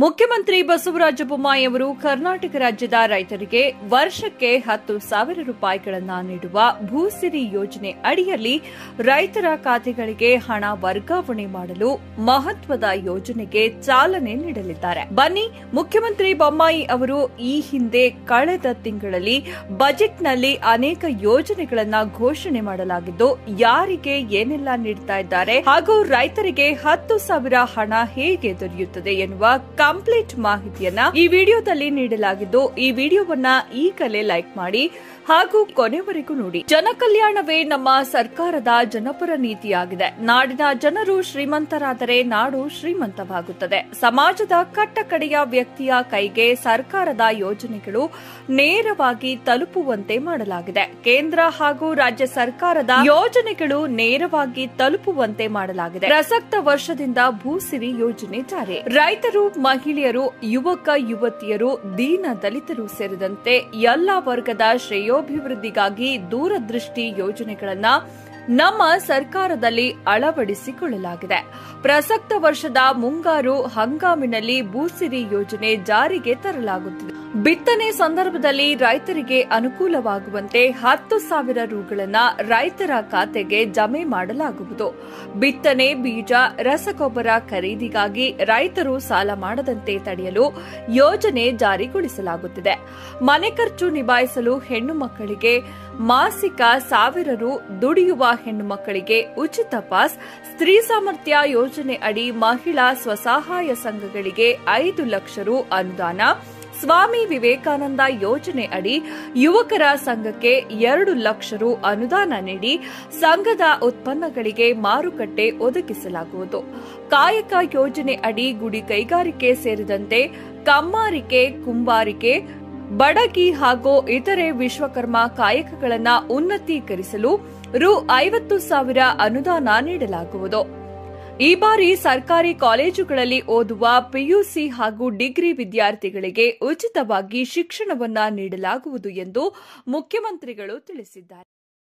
ಮುಖ್ಯಮಂತ್ರಿ ಬಸವರಾಜ ಬೊಮ್ಮಾಯಿ ಅವರು ಕರ್ನಾಟಕ ರಾಜ್ಯದ ರೈತರಿಗೆ ವರ್ಷಕ್ಕೆ ಹತ್ತು ಸಾವಿರ ರೂಪಾಯಿಗಳನ್ನು ನೀಡುವ ಭೂಸಿರಿ ಯೋಜನೆ ಅಡಿಯಲ್ಲಿ ರೈತರ ಖಾತೆಗಳಿಗೆ ಹಣ ವರ್ಗಾವಣೆ ಮಾಡಲು ಮಹತ್ವದ ಯೋಜನೆಗೆ ಚಾಲನೆ ನೀಡಲಿದ್ದಾರೆ ಬನ್ನಿ ಮುಖ್ಯಮಂತ್ರಿ ಬೊಮ್ಮಾಯಿ ಅವರು ಈ ಹಿಂದೆ ಕಳೆದ ತಿಂಗಳಲ್ಲಿ ಬಜೆಟ್ನಲ್ಲಿ ಅನೇಕ ಯೋಜನೆಗಳನ್ನ ಘೋಷಣೆ ಮಾಡಲಾಗಿದ್ದು ಯಾರಿಗೆ ಏನೆಲ್ಲ ನೀಡ್ತಾ ಇದ್ದಾರೆ ಹಾಗೂ ರೈತರಿಗೆ ಹತ್ತು ಸಾವಿರ ಹಣ ಹೇಗೆ ದೊರೆಯುತ್ತದೆ ಎನ್ನುವ ಕಂಪ್ಲೀಟ್ ಮಾಹಿತಿಯನ್ನ ಈ ವಿಡಿಯೋದಲ್ಲಿ ನೀಡಲಾಗಿದ್ದು ಈ ವಿಡಿಯೋವನ್ನ ಈಗಲೇ ಲೈಕ್ ಮಾಡಿ ಹಾಗೂ ಕೊನೆವರೆಗೂ ನೋಡಿ ಜನಕಲ್ಯಾಣವೇ ನಮ್ಮ ಸರ್ಕಾರದ ಜನಪರ ನೀತಿಯಾಗಿದೆ ನಾಡಿನ ಜನರು ಶ್ರೀಮಂತರಾದರೆ ನಾಡು ಶ್ರೀಮಂತವಾಗುತ್ತದೆ ಸಮಾಜದ ಕಟ್ಟಕಡೆಯ ವ್ಯಕ್ತಿಯ ಕೈಗೆ ಸರ್ಕಾರದ ಯೋಜನೆಗಳು ನೇರವಾಗಿ ತಲುಪುವಂತೆ ಮಾಡಲಾಗಿದೆ ಕೇಂದ್ರ ಹಾಗೂ ರಾಜ್ಯ ಸರ್ಕಾರದ ಯೋಜನೆಗಳು ನೇರವಾಗಿ ತಲುಪುವಂತೆ ಮಾಡಲಾಗಿದೆ ಪ್ರಸಕ್ತ ವರ್ಷದಿಂದ ಭೂಸಿರಿ ಯೋಜನೆ ಜಾರಿ ರೈತರು ಮಹಿಳೆಯರು ಯುವಕ ಯುವತಿಯರು ದೀನ ದಲಿತರು ಸೇರಿದಂತೆ ಎಲ್ಲಾ ವರ್ಗದ ಶ್ರೇಯೋಭಿವೃದ್ಧಿಗಾಗಿ ದೂರದೃಷ್ಟಿ ಯೋಜನೆಗಳನ್ನ ನಮ್ಮ ಸರ್ಕಾರದಲ್ಲಿ ಅಳವಡಿಸಿಕೊಳ್ಳಲಾಗಿದೆ ಪ್ರಸಕ್ತ ವರ್ಷದ ಮುಂಗಾರು ಹಂಗಾಮಿನಲ್ಲಿ ಭೂಸಿರಿ ಯೋಜನೆ ಜಾರಿಗೆ ತರಲಾಗುತ್ತಿದೆ ಬಿತ್ತನೆ ಸಂದರ್ಭದಲ್ಲಿ ರೈತರಿಗೆ ಅನುಕೂಲವಾಗುವಂತೆ ಹತ್ತು ಸಾವಿರ ರುಗಳನ್ನ ರೈತರ ಖಾತೆಗೆ ಜಮೆ ಮಾಡಲಾಗುವುದು ಬಿತ್ತನೆ ಬೀಜ ರಸಗೊಬ್ಬರ ಖರೀದಿಗಾಗಿ ರೈತರು ಸಾಲ ಮಾಡದಂತೆ ತಡೆಯಲು ಯೋಜನೆ ಜಾರಿಗೊಳಿಸಲಾಗುತ್ತಿದೆ ಮನೆ ಖರ್ಚು ನಿಭಾಯಿಸಲು ಹೆಣ್ಣು ಮಕ್ಕಳಿಗೆ ಮಾಸಿಕ ಸಾವಿರ ರು ದುಡಿಯುವ ಹೆಣ್ಣು ಮಕ್ಕಳಿಗೆ ಉಚಿತ ಪಾಸ್ ಸ್ತ್ರೀ ಸಾಮರ್ಥ್ಯ ಯೋಜನೆ ಅಡಿ ಮಹಿಳಾ ಸ್ವಸಹಾಯ ಸಂಘಗಳಿಗೆ ಐದು ಲಕ್ಷ ರು ಅನುದಾನ ಸ್ವಾಮಿ ವಿವೇಕಾನಂದ ಯೋಜನೆ ಅಡಿ ಯುವಕರ ಸಂಘಕ್ಕೆ ಎರಡು ಲಕ್ಷ ರು ಅನುದಾನ ನೀಡಿ ಸಂಘದ ಉತ್ಪನ್ನಗಳಿಗೆ ಮಾರುಕಟ್ಟೆ ಒದಗಿಸಲಾಗುವುದು ಕಾಯಕ ಯೋಜನೆ ಅಡಿ ಗುಡಿ ಕೈಗಾರಿಕೆ ಸೇರಿದಂತೆ ಕಮ್ಮಾರಿಕೆ ಕುಂಬಾರಿಕೆ ಬಡಗಿ ಹಾಗೂ ಇತರೆ ವಿಶ್ವಕರ್ಮ ಕಾಯಕಗಳನ್ನು ಉನ್ನತೀಕರಿಸಲು ರು ಐವತ್ತು ಸಾವಿರ ಅನುದಾನ ನೀಡಲಾಗುವುದು ಈ ಬಾರಿ ಸರ್ಕಾರಿ ಕಾಲೇಜುಗಳಲ್ಲಿ ಓದುವ ಪಿಯುಸಿ ಹಾಗೂ ಡಿಗ್ರಿ ವಿದ್ಯಾರ್ಥಿಗಳಿಗೆ ಉಚಿತವಾಗಿ ಶಿಕ್ಷಣವನ್ನ ನೀಡಲಾಗುವುದು ಎಂದು ಮುಖ್ಯಮಂತ್ರಿಗಳು ತಿಳಿಸಿದ್ದಾರೆ